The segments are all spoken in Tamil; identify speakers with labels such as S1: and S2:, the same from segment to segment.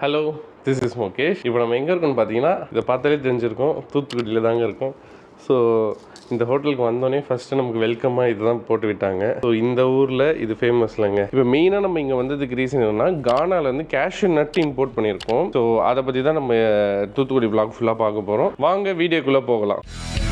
S1: ஹலோ திஸ் இஸ் முகேஷ் இப்போ நம்ம எங்கே இருக்கோம்னு பார்த்தீங்கன்னா இதை பார்த்தாலே தெரிஞ்சிருக்கோம் தூத்துக்குடியில் தாங்க இருக்கோம் ஸோ இந்த ஹோட்டலுக்கு வந்தோடனே ஃபஸ்ட்டு நமக்கு வெல்கமாக இதுதான் போட்டு விட்டாங்க ஸோ இந்த ஊரில் இது ஃபேமஸ்லங்க இப்போ மெயினாக நம்ம இங்கே வந்ததுக்கு ரீசன் என்னன்னா கானாலேருந்து கேஷ்யூ நட் இம்போர்ட் பண்ணியிருக்கோம் ஸோ அதை பற்றி தான் நம்ம தூத்துக்குடி vlog ஃபுல்லாக பார்க்க போகிறோம் வாங்க வீடியோக்குள்ளே போகலாம்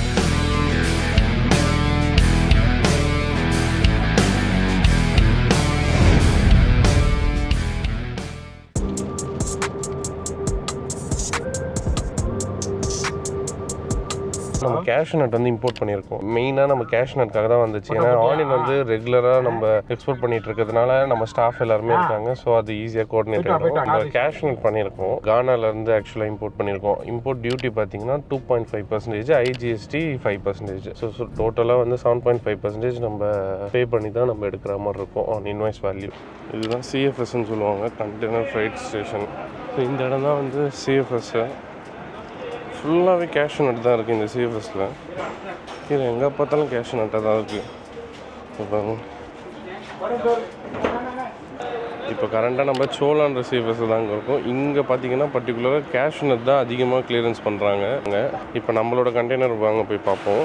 S1: நம்ம கேஷ் நட் வந்து இம்போர்ட் பண்ணியிருக்கோம் மெயினாக நம்ம கேஷ் நட்காக தான் வந்துச்சு ஏன்னா ஆனியன் வந்து ரெகுலராக நம்ம எக்ஸ்போர்ட் பண்ணிட்டு இருக்கிறதுனால நம்ம ஸ்டாஃப் எல்லாருமே இருக்காங்க ஸோ அது ஈஸியாக கோஆர்டினேட் ஆகும் நம்ம கேஷ் நட் பண்ணியிருக்கோம் கானால இருந்து ஆக்சுவலாக இம்போர்ட் பண்ணியிருக்கோம் இம்போர்ட் டியூட்டி பார்த்தீங்கன்னா two point five percentage IGST five percentage so so டோட்டலாக வந்து செவன் பாயிண்ட் ஃபைவ் பர்சன்டேஜ் நம்ம பே பண்ணி தான் நம்ம எடுக்கிற மாதிரி இருக்கும் ஆன் இன்வாய்ஸ் வேல்யூ இதுதான் சிஎஃப்எஸ்ன்னு சொல்லுவாங்க கண்டெய்னர் ஃப்ரைட் ஸ்டேஷன் ஸோ இந்த இடம் தான் வந்து சிஎஃப்எஸ்ஸு ஃபுல்லாகவே கேஷ் நட்டு தான் இருக்குது இந்த சிஎஃப்எஸில் கீழே எங்கே பார்த்தாலும் கேஷ் நட்டாக தான் இருக்குது இப்போ இப்போ கரண்ட்டாக நம்ம சோலான்ற சிஎஃப்எஸ் தான் இங்கே இருக்கும் இங்கே பார்த்தீங்கன்னா பர்டிகுலராக கேஷ் நட் தான் அதிகமாக கிளியரன்ஸ் பண்ணுறாங்க அங்கே இப்போ நம்மளோட கண்டெய்னர் வாங்க போய் பார்ப்போம்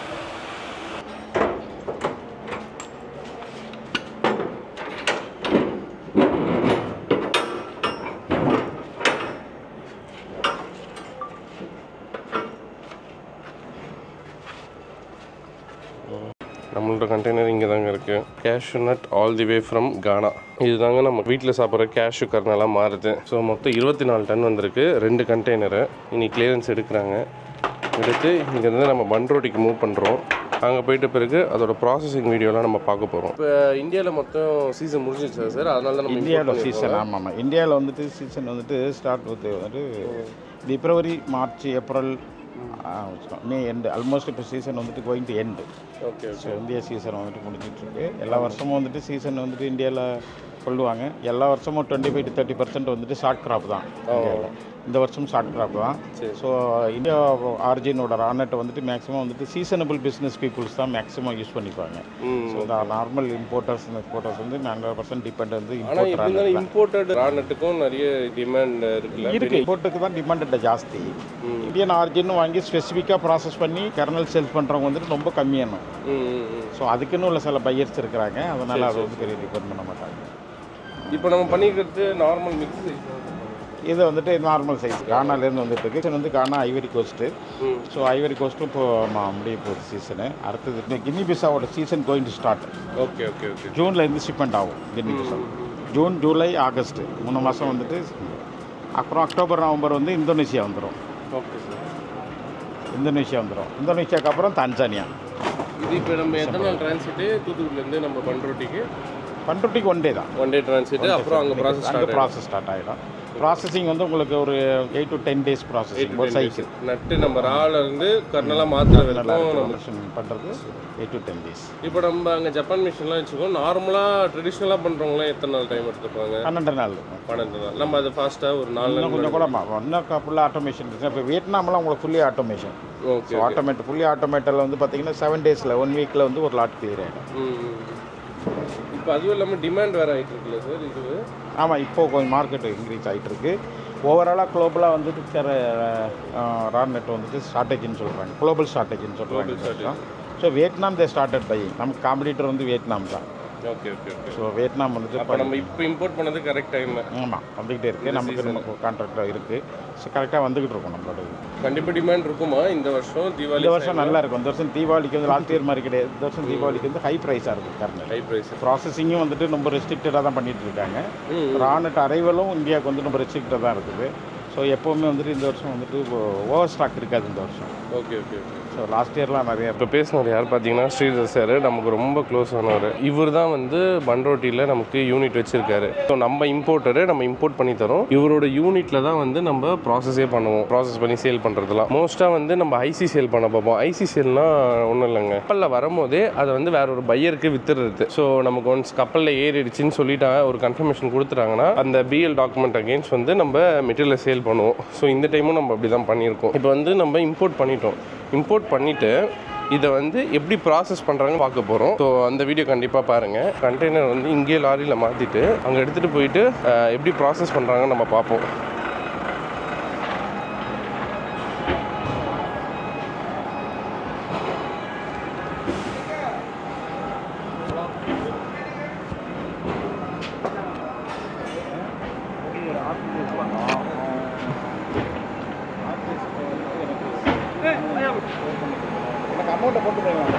S1: நம்மளோட கண்டெய்னர் இங்கே தாங்க இருக்குது cashew nut all the way from Ghana இதுதாங்க நம்ம வீட்டில் சாப்பிட்ற கேஷ்யூ கர்னலாக மாறுது ஸோ மொத்தம் இருபத்தி நாலு டன் வந்திருக்கு ரெண்டு கண்டெய்னரு இனி கிளியரன்ஸ் எடுக்கிறாங்க எடுத்து இங்கேருந்து நம்ம பன்ரோட்டிக்கு மூவ் பண்ணுறோம் அங்கே போயிட்ட பிறகு அதோட ப்ராசஸிங் வீடியோலாம் நம்ம பார்க்க போகிறோம் இப்போ இந்தியாவில் மொத்தம் சீசன் முடிஞ்சிச்சு சார் அதனால தான் நம்ம
S2: இந்தியாவில் சீசன் ஆமாம் ஆமாம் இந்தியாவில் வந்துட்டு சீசன் வந்துட்டு ஸ்டார்ட் வந்து வந்துட்டு February March April May end almost இப்போ சீசன் வந்துட்டு going to end
S1: okay
S2: so India season வந்துட்டு முடிஞ்சிட்டு இருக்கு எல்லா வருஷமும் வந்துட்டு சீசன் வந்துட்டு இந்தியாவில் சொல்லுவாங்க எல்லா வருஷமும் twenty five to thirty percent வந்துட்டு ஷார்ட் கிராப் தான் இந்தியாவில் இந்த வருஷம் ஷார்ட் கிராப் தான் ஸோ இந்தியா ஆர்ஜினோட ரானட்டை வந்துட்டு மேக்ஸிமம் வந்துட்டு சீசனபிள் பிஸ்னஸ் பீப்புள்ஸ் தான் மேக்ஸிமம் யூஸ் பண்ணிப்பாங்க
S1: hmm
S2: so normal importers exporters வந்து ஹண்ட்ரட் பர்சன்ட் டிபெண்ட் வந்து
S1: ஆனால்
S2: இம்போர்ட்
S1: இருந்தாலும் இம்போர்ட்டட் ரானட்டுக்கும் நிறைய டிமாண்ட் இருக்குல்ல
S2: இருக்கு இம்போர்ட்டுக்கு தான் டிமாண்ட் ஜாஸ்தி இந்தியன் ஆர்ஜின் வாங்கி ஸ்பெசிஃபிக்காக ப்ராசஸ் பண்ணி கர்னல் சேல்ஸ் பண்ணுறவங்க வந்துட்டு ரொம்ப கம்மியான
S1: ம் ம் ம்
S2: ஸோ அதுக்குன்னு உள்ள சில பையர்ஸ் இருக்கிறாங்க அதனால் அதை வந்து பெரிய டிபெண்ட் பண்ண மாட்டாங்க
S1: இப்போ நம்ம பண்ணிக்கிறது நார்மல் மிக்ஸ்
S2: இது வந்துட்டு நார்மல் சைஸ் கானாலேருந்து வந்துட்டு இருக்கு இது வந்து Ghana Ivory Coast
S1: hmm.
S2: So Ivory கோஸ்ட்டும் இப்போ ம- முடிய போகுது சீசனு அடுத்தது இந்த கின்னி பிசாவோட season going to start
S1: okay okay okay
S2: ஜூனில் இருந்து ஷிப்மெண்ட் ஆகும் Guinea Bissau June July August மூணு மாதம் வந்துட்டு அப்புறம் அக்டோபர் நவம்பர் வந்து இந்தோனேஷியா வந்துடும்
S1: ஓகே சார்
S2: இந்தோனேஷியா வந்துடும் இந்தோனேஷியாக்கு அப்புறம் தன்சானியா
S1: இது இப்போ நம்ம எத்தனை நாள் டிரான்சிட்டு தூத்துக்குடிலேருந்து நம்ம பண்ரோட்டிக்கு
S2: பண்ருட்டிக்கு ஒன் டே தான்
S1: ஒன் டே டிரான்சிட்டு அப்புறம் அங்கே ப்ராசஸ்
S2: அங்கே ப்ராசஸ் ஸ்டார்ட் ஆகிடும் ப்ராசஸிங் வந்து உங்களுக்கு ஒரு eight to ten days processing ஒரு சைக்கிள்
S1: நட்டு நம்ம ரால இருந்து கர்னலாக மாற்றுற வரைக்கும் நம்ம
S2: பண்ணுறது எயிட் டு டென் டேஸ்
S1: இப்போ நம்ம அங்கே ஜப்பான் மிஷின்லாம் வச்சுக்கோம் நார்மலாக ட்ரெடிஷ்னலாக பண்ணுறவங்களாம் எத்தனை நாள் டைம் எடுத்துப்பாங்க
S2: பன்னெண்டு நாள் இருக்கும்
S1: பன்னெண்டு நாள் நம்ம அது ஃபாஸ்ட்டாக ஒரு நாலு
S2: இன்னும்
S1: நாள்
S2: கொஞ்சம் கூட மா- இன்னும் ஃபுல்லாக ஆட்டோமேஷன் இருக்குது இப்போ வியட்நாமில் உங்களுக்கு fully automation
S1: okay
S2: so automate fully ஆட்டோமேட்டில் வந்து பார்த்தீங்கன்னா செவன் டேஸில் ஒன் வீக்கில் வந்து ஒரு லாட் கிளியர் ஆகிடும்
S1: ம் இப்போ அதுவும் இல்லாமல் டிமாண்ட் வேறு ஆகிட்டு இருக்குல்ல சார் இது
S2: ஆமாம் இப்போ கொஞ்சம் மார்க்கெட் இன்க்ரீஸ் ஆகிட்டு இருக்கு ஓவராலாக குளோபலாக வந்துட்டு இருக்கிற ராட் நெட் வந்துட்டு ஷார்ட்டேஜ்னு சொல்கிறாங்க குளோபல் ஷார்ட்டேஜ்னு சொல்கிறாங்க so Vietnam they started by நமக்கு காம்படிட்டர் வந்து வியட்நாம் தான்
S1: okay okay okay
S2: so Vietnam வந்துட்டு
S1: அப்போ நம்ம இப்போ இம்போர்ட் பண்ணது கரெக்ட் டைம்
S2: ஆமாம் வந்துக்கிட்டே இருக்குது நமக்கு நமக்கு கான்ட்ராக்டாக இருக்குது ஸோ கரெக்டாக வந்துக்கிட்டு இருக்கும் நம்மளோட இது.
S1: கண்டிப்பாக டிமாண்ட் இருக்குமா இந்த வருஷம் தீபாவளி
S2: இந்த வருஷம் நல்லா இருக்கும் இந்த வருஷம் தீபாவளிக்கு வந்து லாஸ்ட் இயர் மாதிரி கிடையாது இந்த வருஷம் தீபாவளிக்கு வந்து ஹை ப்ரைஸாக இருக்குது கரெக்டாக
S1: ஹை ப்ரைஸ்
S2: ப்ராசஸிங்கும் வந்துட்டு ரொம்ப ரெஸ்ட்ரிக்டடாக தான் பண்ணிட்டு இருக்காங்க
S1: ம்
S2: ரானட் அரைவலும் இந்தியாவுக்கு வந்து ரொம்ப ரெஸ்ட்ரிக்டாக தான் இருக்குது ஸோ எப்போவுமே வந்துட்டு இந்த வருஷம் வந்துட்டு ஓவர் ஸ்டாக் இருக்காது இந்த வருஷம்
S1: okay okay okay
S2: so last இயர்லாம் நிறைய
S1: இப்போ பேசினவர் யார் பார்த்தீங்கன்னா ஸ்ரீதர் சார் நமக்கு ரொம்ப க்ளோஸ் ஆனவர் இவர் தான் வந்து பன்ரோட்டியில் நமக்கு யூனிட் வச்சிருக்காரு ஸோ நம்ம இம்போர்ட்டரு நம்ம இம்போர்ட் பண்ணி தரோம் இவரோட யூனிட்டில் தான் வந்து நம்ம ப்ராசஸே பண்ணுவோம் ப்ராசஸ் பண்ணி சேல் பண்ணுறதுலாம் மோஸ்ட்டாக வந்து நம்ம ஐசி சேல் பண்ண பார்ப்போம் ஐசி சேல்னா ஒன்றும் இல்லைங்க கப்பலில் வரும்போதே அதை வந்து வேற ஒரு பையருக்கு வித்துடுறது ஸோ நமக்கு ஒன்ஸ் கப்பலில் ஏறிடுச்சுன்னு சொல்லிட்டாங்க ஒரு கன்ஃபர்மேஷன் கொடுத்துட்டாங்கன்னா அந்த பிஎல் டாக்குமெண்ட் அகேன்ஸ்ட் வந்து நம்ம மெட்டீரியலை சேல் பண்ணுவோம் ஸோ இந்த டைமும் நம்ம அப்படி தான் பண்ணியிருக்கோம் இப்போ வந்து நம்ம இம்போர்ட் பண்ணிட்டோம் இம்போர்ட் பண்ணிவிட்டு இதை வந்து எப்படி ப்ராசஸ் பண்ணுறாங்கன்னு பார்க்க போகிறோம் ஸோ அந்த வீடியோ கண்டிப்பாக பாருங்கள் கண்டெய்னர் வந்து இங்கேயே லாரியில் மாற்றிட்டு அங்கே எடுத்துகிட்டு போயிட்டு அஹ், எப்படி ப்ராசஸ் பண்ணுறாங்கன்னு நம்ம பார்ப்போம்
S2: எனக்கு அமௌண்ட்டை போட்டு போயிருவாங்க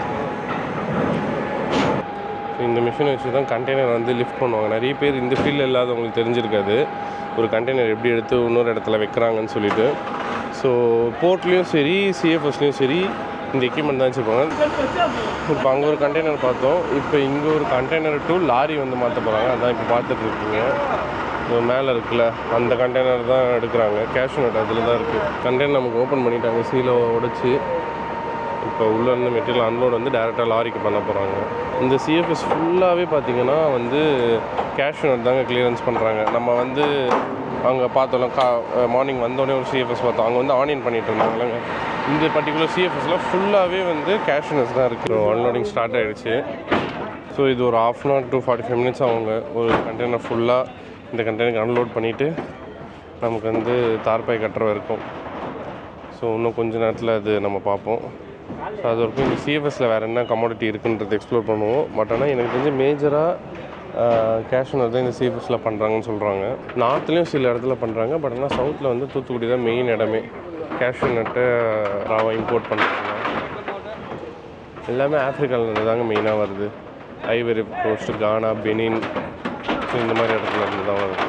S1: இந்த மிஷினை வச்சு தான் கண்டெய்னர் வந்து லிஃப்ட் பண்ணுவாங்க நிறைய பேர் இந்த ஃபீல்டில் இல்லாதவங்களுக்கு தெரிஞ்சிருக்காது ஒரு கண்டெய்னர் எப்படி எடுத்து இன்னொரு இடத்துல வைக்கிறாங்கன்னு சொல்லிட்டு ஸோ போர்ட்லேயும் சரி சிஎஃப்எஸ்லேயும் சரி இந்த எக்யூப்மெண்ட் தான் வச்சுருப்பாங்க இப்போ அங்கே ஒரு கண்டெய்னர் பார்த்தோம் இப்போ இங்கே ஒரு கண்டெய்னர் டு லாரி வந்து மாற்ற போகிறாங்க அதான் இப்போ பார்த்துட்டு இருக்கீங்க இது மேலே இருக்குல்ல அந்த கண்டெய்னர் தான் எடுக்கிறாங்க கேஷ் நோட் அதில் தான் இருக்குது கண்டெய்னர் நமக்கு ஓப்பன் பண்ணிட்டாங்க சீலை உடச்சி இப்போ உள்ள இருந்து மெட்டீரியல் அன்லோட் வந்து டேரெக்டாக லாரிக்கு பண்ண போகிறாங்க இந்த சிஎஃப்எஸ் ஃபுல்லாகவே பார்த்தீங்கன்னா வந்து கேஷ் நோட் தாங்க கிளியரன்ஸ் பண்ணுறாங்க நம்ம வந்து அங்கே பார்த்தோம்ல கா மார்னிங் வந்தோடனே ஒரு சிஎஃப்எஸ் பார்த்தோம் அங்கே வந்து ஆன்லைன் பண்ணிட்டு இருந்தாங்கல்லங்க இந்த பர்டிகுலர் சிஎஃப்எஸ்ல ஃபுல்லாகவே வந்து கேஷ் நோட்ஸ் தான் இருக்குது அன்லோடிங் ஸ்டார்ட் ஆகிடுச்சு ஸோ இது ஒரு half an hour to forty five minutes அவங்க ஒரு கண்டெய்னர் ஃபுல்லாக இந்த கண்டெய்னருக்கு அன்லோட் பண்ணிவிட்டு நமக்கு வந்து தார்பாய் கட்டுற வரைக்கும் ஸோ இன்னும் கொஞ்ச நேரத்தில் அது நம்ம பார்ப்போம் ஸோ அது வரைக்கும் இந்த சிஎஃப்எஸில் வேறு என்ன கமாடிட்டி இருக்குன்றது எக்ஸ்ப்ளோர் பண்ணுவோம் பட் ஆனால் எனக்கு தெரிஞ்சு மேஜராக கேஷ் தான் இந்த சிஎஃப்எஸில் பண்ணுறாங்கன்னு சொல்கிறாங்க நார்த்லேயும் சில இடத்துல பண்ணுறாங்க பட் ஆனால் சவுத்தில் வந்து தூத்துக்குடி தான் மெயின் இடமே கேஷ்யூ நட்டை ராவா இம்போர்ட் பண்ணுறாங்க எல்லாமே ஆஃப்ரிக்காவிலேருந்து தாங்க மெயினாக வருது Ivory Coast Ghana Benin so இந்த மாதிரி இடத்துல இருந்து தான் வருது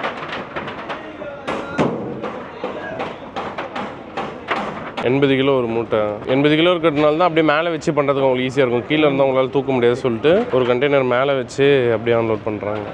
S1: எண்பது கிலோ ஒரு மூட்டை எண்பது கிலோ இருக்கிறதுனால தான் அப்படியே மேலே வச்சு பண்ணுறதுக்கு உங்களுக்கு ஈஸியாக இருக்கும் கீழே இருந்தால் உங்களால் தூக்க முடியாது சொல்லிட்டு ஒரு கண்டெய்னர் மேலே வச்சு அப்படியே அன்லோட் பண்ணுறாங்க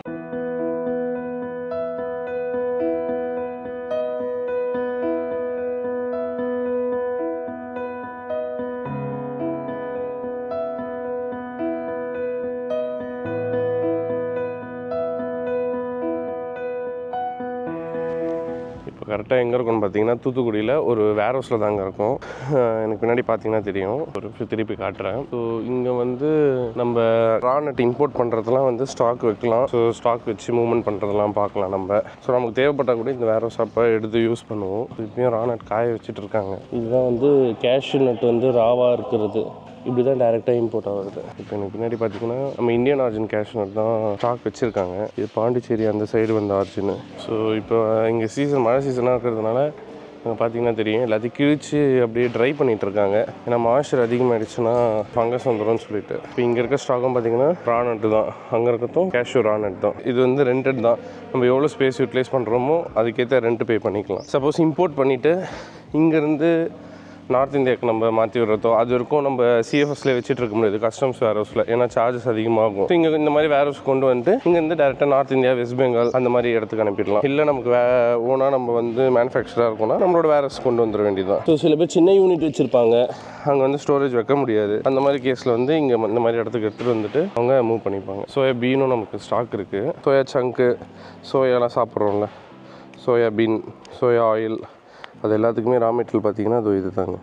S1: இப்போ கரெக்டாக எங்கே இருக்கும்னு பார்த்தீங்கன்னா தூத்துக்குடியில் ஒரு வேர் ஹவுஸில் தாங்க இருக்கும் அஹ் எனக்கு பின்னாடி பார்த்தீங்கன்னா தெரியும் ஒரு நிமிஷம் திருப்பி காட்டுறேன் ஸோ இங்கே வந்து நம்ம ரா நட் இம்போர்ட் பண்ணுறதுலாம் வந்து ஸ்டாக் வைக்கலாம் ஸோ ஸ்டாக் வச்சு மூவ்மெண்ட் பண்ணுறதெல்லாம் பார்க்கலாம் நம்ம ஸோ நமக்கு தேவைப்பட்டால் கூட இந்த வேர் ஹவுஸ் அப்போ எடுத்து யூஸ் பண்ணுவோம் இப்பயும் ரா நட் காய வச்சுட்டு இருக்காங்க இதுதான் வந்து கேஷ்யூ நட் வந்து ராவாக இருக்கிறது இப்படி தான் டேரெக்டாக இம்போர்ட் ஆகுது இப்போ எனக்கு பின்னாடி பார்த்தீங்கன்னா நம்ம இந்தியன் ஆர்ஜின் கேஷ் நட் தான் ஸ்டாக் வச்சுருக்காங்க இது பாண்டிச்சேரி அந்த சைடு வந்த ஆர்ஜின் ஸோ இப்போ இங்கே சீசன் மழை சீசனாக இருக்கிறதுனால அங்கே பார்த்தீங்கன்னா தெரியும் எல்லாத்தையும் கிழிச்சு அப்படியே ட்ரை பண்ணிட்டு இருக்காங்க ஏன்னா மாய்ச்சர் அதிகமாகிடுச்சுன்னா ஃபங்கஸ் வந்துடும்னு சொல்லிட்டு இப்போ இங்கே இருக்க ஸ்டாக்கும் பார்த்தீங்கன்னா ரானட் தான் அங்கே இருக்கிறதும் கேஷ்யூ ரானட் தான் இது வந்து ரெண்டட் தான் நம்ம எவ்வளோ ஸ்பேஸ் யூட்டிலைஸ் பண்ணுறோமோ அதுக்கேற்ற ரெண்ட் பே பண்ணிக்கலாம் சப்போஸ் இம்போர்ட் பண்ணிவிட்டு இங்கேருந்து நார்த் இந்தியாவுக்கு நம்ம மாற்றி விடுறதோ அது வரைக்கும் நம்ம சிஎஃப்எஸ்ல வச்சுட்டு இருக்க முடியாது கஸ்டம்ஸ் வேர் ஹவுஸில் ஏன்னா சார்ஜஸ் அதிகமாகும் ஸோ இங்கே இந்த மாதிரி வேர் ஹவுஸ் கொண்டு வந்துட்டு இங்கேருந்து டேரெக்டாக நார்த் இந்தியா வெஸ்ட் பெங்கால் அந்த மாதிரி இடத்துக்கு அனுப்பிடலாம் இல்லை நமக்கு வே ஓனாக நம்ம வந்து மேனுஃபேக்சராக இருக்கோம்னா நம்மளோட வேர் ஹவுஸ் கொண்டு வந்துட வேண்டியதான் ஸோ சில பேர் சின்ன யூனிட் வச்சுருப்பாங்க அங்கே வந்து ஸ்டோரேஜ் வைக்க முடியாது அந்த மாதிரி கேஸில் வந்து இங்கே இந்த மாதிரி இடத்துக்கு எடுத்துகிட்டு வந்துட்டு அவங்க மூவ் பண்ணிப்பாங்க சோயா பீனும் நமக்கு ஸ்டாக் இருக்குது சோயா சங்க்கு சோயாலாம் சாப்பிட்றோம்ல சோயா பீன் சோயா ஆயில் அது எல்லாத்துக்குமே ரா மெட்டீரியல் பார்த்தீங்கன்னா அது இது தாங்க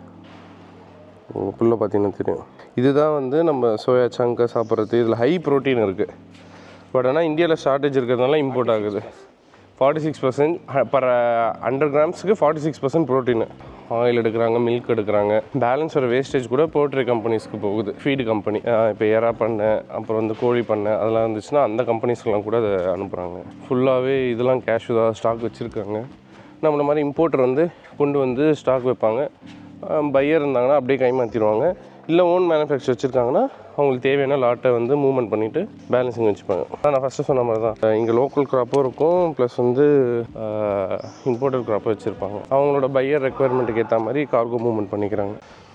S1: புல்ல பார்த்தீங்கன்னா தெரியும் இதுதான் வந்து நம்ம சோயா சங்கை சாப்பிட்றது இதில் ஹை ப்ரோட்டீன் இருக்குது பட் ஆனால் இந்தியாவில் ஷார்ட்டேஜ் இருக்கிறதுனால இம்போர்ட் ஆகுது forty six percent per hundred கிராம்ஸுக்கு forty six percent protein oil எடுக்கிறாங்க மில்க் எடுக்கிறாங்க பேலன்ஸ் ஒரு வேஸ்டேஜ் கூட போல்ட்ரி கம்பெனிஸ்க்கு போகுது ஃபீடு கம்பெனி இப்போ எறா பண்ணை அப்புறம் வந்து கோழி பண்ணை அதெல்லாம் இருந்துச்சுன்னா அந்த கம்பெனிஸ்க்கெலாம் கூட அதை அனுப்புகிறாங்க ஃபுல்லாகவே இதெல்லாம் கேஷ் தான் ஸ்டாக் வச்சுருக்காங்க நம்மள மாதிரி இம்போர்ட்டர் வந்து கொண்டு வந்து ஸ்டாக் வைப்பாங்க பையர் இருந்தாங்கன்னா அப்படியே கைமாற்றிடுவாங்க இல்லை ஓன் மேனுஃபேக்சர் வச்சுருக்காங்கன்னா அவங்களுக்கு தேவையான லாட்டை வந்து மூவ்மெண்ட் பண்ணிவிட்டு பேலன்சிங் வச்சுப்பாங்க ஆனா, நான் ஃபஸ்ட்டு சொன்ன மாதிரி தான் இங்கே லோக்கல் க்ராப்பும் இருக்கும் ப்ளஸ் வந்து இம்போர்ட்டட் க்ராப்பும் வச்சுருப்பாங்க அவங்களோட பையர் ரெக்குவயர்மெண்ட்டுக்கு ஏற்ற மாதிரி கார்கோ மூவ்மெண்ட் பண்ணிக்கிறாங்க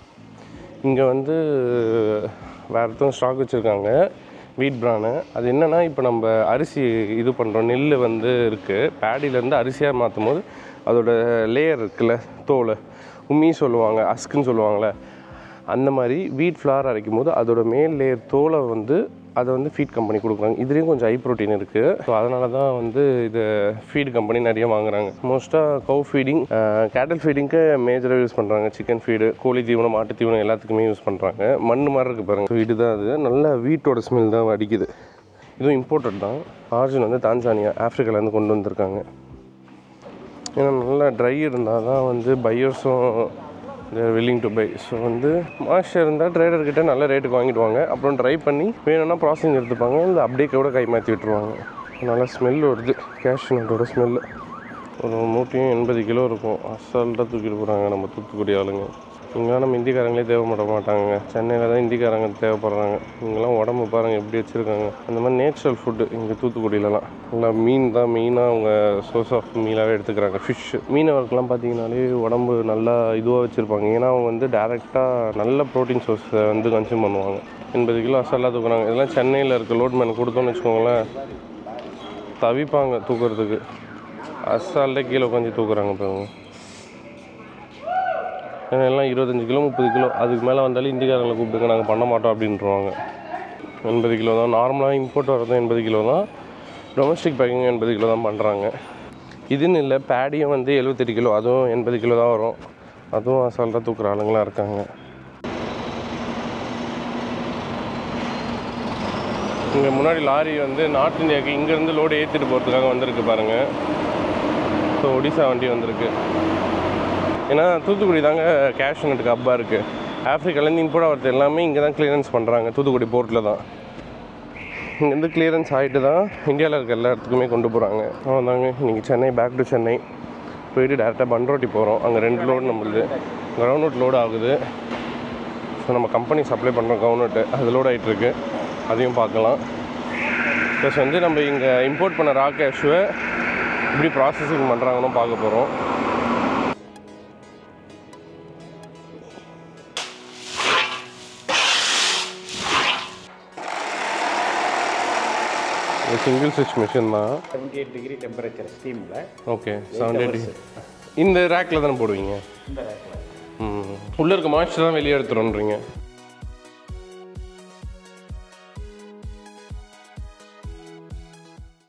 S1: இங்கே வந்து வேறு ஒருத்தவங்க ஸ்டாக் வச்சுருக்காங்க வீட் பிரானு அது என்னென்னா இப்போ நம்ம அரிசி இது பண்ணுறோம் நெல் வந்து இருக்குது பேடியிலேருந்து அரிசியாக மாற்றும் போது அதோட லேயர் இருக்குல்ல தோல் உம்மி சொல்லுவாங்க அஸ்க்குன்னு சொல்லுவாங்கள்ல அந்த மாதிரி வீட் ஃப்ளார் அரைக்கும் போது அதோட மேல் லேயர் தோலை வந்து அதை வந்து ஃபீட் கம்பெனி கொடுக்குறாங்க இதுலேயும் கொஞ்சம் ஹை ப்ரோட்டீன் இருக்குது ஸோ அதனால தான் வந்து இது ஃபீட் கம்பெனி நிறைய வாங்குறாங்க மோஸ்ட்டாக கவு ஃபீடிங் கேட்டல் ஃபீடிங்க்கு மேஜராக யூஸ் பண்ணுறாங்க சிக்கன் ஃபீடு கோழி தீவனம் மாட்டு தீவனம் எல்லாத்துக்குமே யூஸ் பண்ணுறாங்க மண் மாதிரி இருக்குது பாருங்கள் ஸோ இதுதான் அது நல்ல வீட்டோட ஸ்மெல் தான் அடிக்குது இதுவும் இம்போர்ட்டட் தான் ஆர்ஜின் வந்து தான்சானியா ஆஃப்ரிக்காலேருந்து கொண்டு வந்திருக்காங்க ஏன்னா நல்லா ட்ரை இருந்தால் தான் வந்து பையர்ஸும் their willing to buy so வந்து மாய்ஸ்சர் இருந்தால் ட்ரேடர்கிட்ட நல்ல ரேட்டுக்கு வாங்கிடுவாங்க அப்புறம் ட்ரை பண்ணி வேணும்னா ப்ராசஸிங் எடுத்துப்பாங்க இல்லை அப்படியே கூட கை மாற்றி விட்டுருவாங்க நல்லா ஸ்மெல் வருது கேஷ்யூ நட்டோட ஸ்மெல்லு ஒரு மூட்டையும் எண்பது கிலோ இருக்கும் அசால்ட்டாக தூக்கிட்டு போகிறாங்க நம்ம தூத்துக்குடி ஆளுங்க இங்கெல்லாம் நம்ம இந்திக்காரங்களே தேவைப்பட மாட்டாங்க சென்னையில் தான் இந்திக்காரங்க தேவைப்படுறாங்க இங்கெல்லாம் உடம்பு பாருங்கள் எப்படி வச்சுருக்காங்க அந்த மாதிரி நேச்சுரல் ஃபுட்டு இங்கே தூத்துக்குடியிலலாம் நல்லா மீன் தான் மெயினாக அவங்க சோர்ஸ் ஆஃப் மீனாகவே எடுத்துக்கிறாங்க ஃபிஷ் மீனவருக்கெல்லாம் பார்த்தீங்கனாலே உடம்பு நல்லா இதுவாக வச்சுருப்பாங்க ஏன்னா அவங்க வந்து டேரெக்டாக நல்ல ப்ரோட்டீன் சோர்ஸை வந்து கன்சியூம் பண்ணுவாங்க எண்பது கிலோ அசாலாக தூக்குறாங்க இதெல்லாம் சென்னையில் இருக்க லோட் மேன் கொடுத்தோன்னு வச்சுக்கோங்களேன் தவிப்பாங்க தூக்குறதுக்கு அசால்ட்டே கீழே உட்காந்து தூக்குறாங்க பாருங்க ஏன்னா எல்லாம் இருபத்தஞ்சி கிலோ முப்பது கிலோ அதுக்கு மேலே வந்தாலும் இந்திக்காரங்களை கூப்பிடுங்க நாங்கள் பண்ண மாட்டோம் அப்படின்றவாங்க எண்பது கிலோ தான் நார்மலாக இம்போர்ட் வரதும் எண்பது கிலோ தான் டொமஸ்டிக் பேக்கிங் எண்பது கிலோ தான் பண்ணுறாங்க இதுன்னு இல்லை பேடியும் வந்து எழுபத்தெட்டு கிலோ அதுவும் எண்பது கிலோ தான் வரும் அதுவும் அசால்ட்டாக தூக்குற ஆளுங்களாம் இருக்காங்க இங்கே முன்னாடி லாரி வந்து நார்த் இந்தியாவுக்கு இங்கேருந்து லோடு ஏற்றிட்டு போகிறதுக்காக வந்திருக்கு பாருங்கள் ஸோ ஒடிசா வண்டி வந்திருக்கு ஏன்னா தூத்துக்குடி தாங்க கேஷ் நட்டுக்கு ஹப்பாக இருக்குது ஆஃப்ரிக்காலேருந்து இம்போர்ட் ஆகிறது எல்லாமே இங்கே தான் கிளியரன்ஸ் பண்ணுறாங்க தூத்துக்குடி போர்ட்டில் தான் இங்கேருந்து கிளியரன்ஸ் ஆகிட்டு தான் இந்தியாவில் இருக்க எல்லா இடத்துக்குமே கொண்டு போகிறாங்க அவ்வளோதாங்க இன்றைக்கி சென்னை பேக் டு சென்னை போயிட்டு டேரெக்டாக பண்ரோட்டி போகிறோம் அங்கே ரெண்டு லோடு நம்மளுது கிரவுண்ட் லோடு ஆகுது ஸோ நம்ம கம்பெனி சப்ளை பண்ணுறோம் கிரவுண்ட் அது லோட் ஆகிட்டுருக்கு அதையும் பார்க்கலாம் ப்ளஸ் வந்து நம்ம இங்கே இம்போர்ட் பண்ண ரா கேஷுவை எப்படி ப்ராசஸிங் பண்ணுறாங்கன்னு பார்க்க போகிறோம் சிங்கிள் ஸ்விட்ச் மிஷின் தான்
S2: செவன்டி எயிட் டிகிரி டெம்பரேச்சர் ஸ்டீமில்
S1: ஓகே செவன் எயிட்டி இந்த ரேக்கில் தானே போடுவீங்க
S2: இந்த ரேக்கில்
S1: ம் உள்ளே இருக்க மாய்ஸ்சர் தான் வெளியே எடுத்துருன்றீங்க